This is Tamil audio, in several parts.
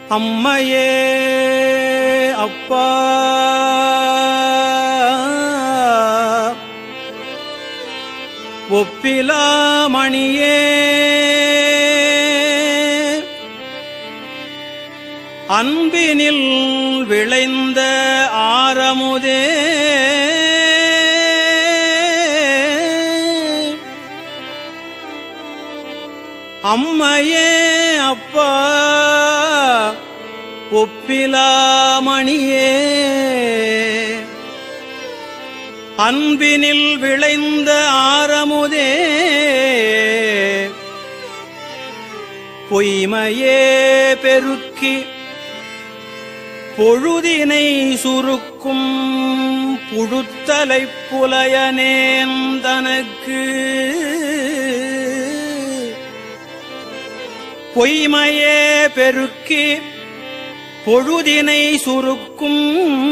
அம்மையே அப்பா ஒப்பிலாமணியே அன்பினில் விளைந்த ஆரமுதே அம்மையே அப்பா ஒப்பிலாமணியே அன்பினில் விளைந்த ஆரமுதே பொய்மையே பெருக்கி பொழுதினை சுருக்கும் புழுத்தலைப் புலையனேன் தனக்கு பொய்மையே பெருக்கி பொழுதினை சுருக்கும்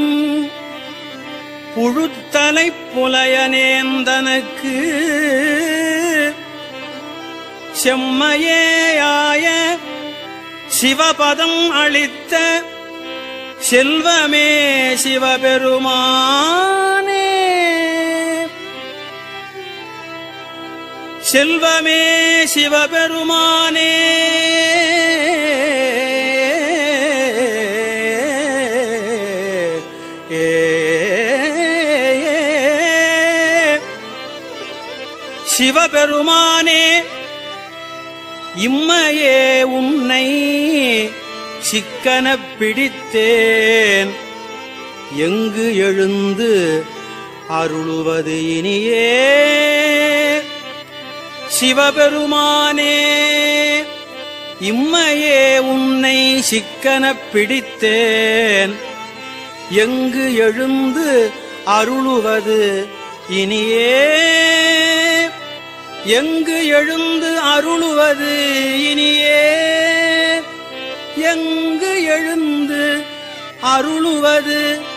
புழுத்தலைப் புலையனேந்தனக்கு செம்மையேயாய சிவபதம் அளித்த செல்வமே சிவபெருமானே செல்வமே சிவபெருமானே ஏ சிவபெருமானே இம்மையே உன்னை சிக்கனப் பிடித்தேன் எங்கு எழுந்து அருளுவது இனியே சிவபெருமானே இம்மையே உன்னை சிக்கனப் பிடித்தேன் எங்கு எழுந்து அருளுவது இனியே எங்கு எழுந்து அருளுவது இனியே எங்கு எழுந்து அருளுவது